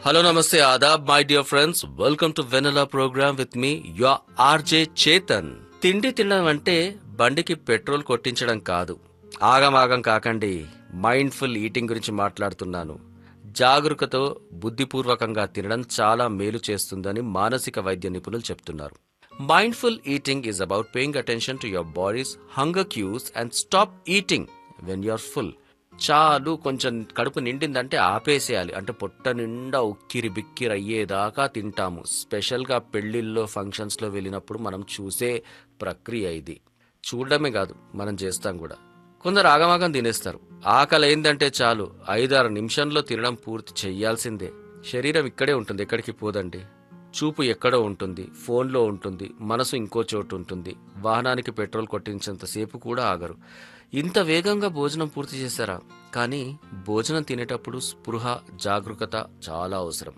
Hello, Namaste, Adab, my dear friends. Welcome to Vanilla program with me, your RJ Chetan. తిండి తినడం అంటే బండికి petrol కొట్టించడం కాదు ఆగమాగం కాకండి మైండ్ఫుల్ ఈటింగ్ గురించి మాట్లాడుతున్నాను జాగరూకతో బుద్ధిపూర్వకంగా తినడం చాలా మేలు చేస్తుందని మానసిక వైద్య నిపుణులు చెప్తున్నారు mindful eating is about paying attention to your body's hunger cues and stop eating when you're full చాలు కొంచెం కడుపు నిండిందంటే ఆపేసేయాలి అంటే పొట్ట నిండా ఉక్కిరి బిక్కిరి అయ్యేదాకా తింటాము స్పెషల్గా పెళ్లిళ్ళలో ఫంక్షన్స్లో వెళ్ళినప్పుడు మనం చూసే ప్రక్రియ ఇది చూడడమే కాదు మనం చేస్తాం కూడా కొందరు ఆగమాగం తినేస్తారు ఆకలి అయిందంటే చాలు ఐదారు నిమిషంలో తినడం పూర్తి చెయ్యాల్సిందే శరీరం ఇక్కడే ఉంటుంది ఎక్కడికి పోదండి చూపు ఎక్కడో ఉంటుంది ఫోన్లో ఉంటుంది మనసు ఇంకో చోటు ఉంటుంది వాహనానికి పెట్రోల్ కొట్టించేంతసేపు కూడా ఆగరు ఇంత వేగంగా భోజనం పూర్తి చేశారా కానీ భోజనం తినేటప్పుడు స్పృహ జాగరూకత చాలా అవసరం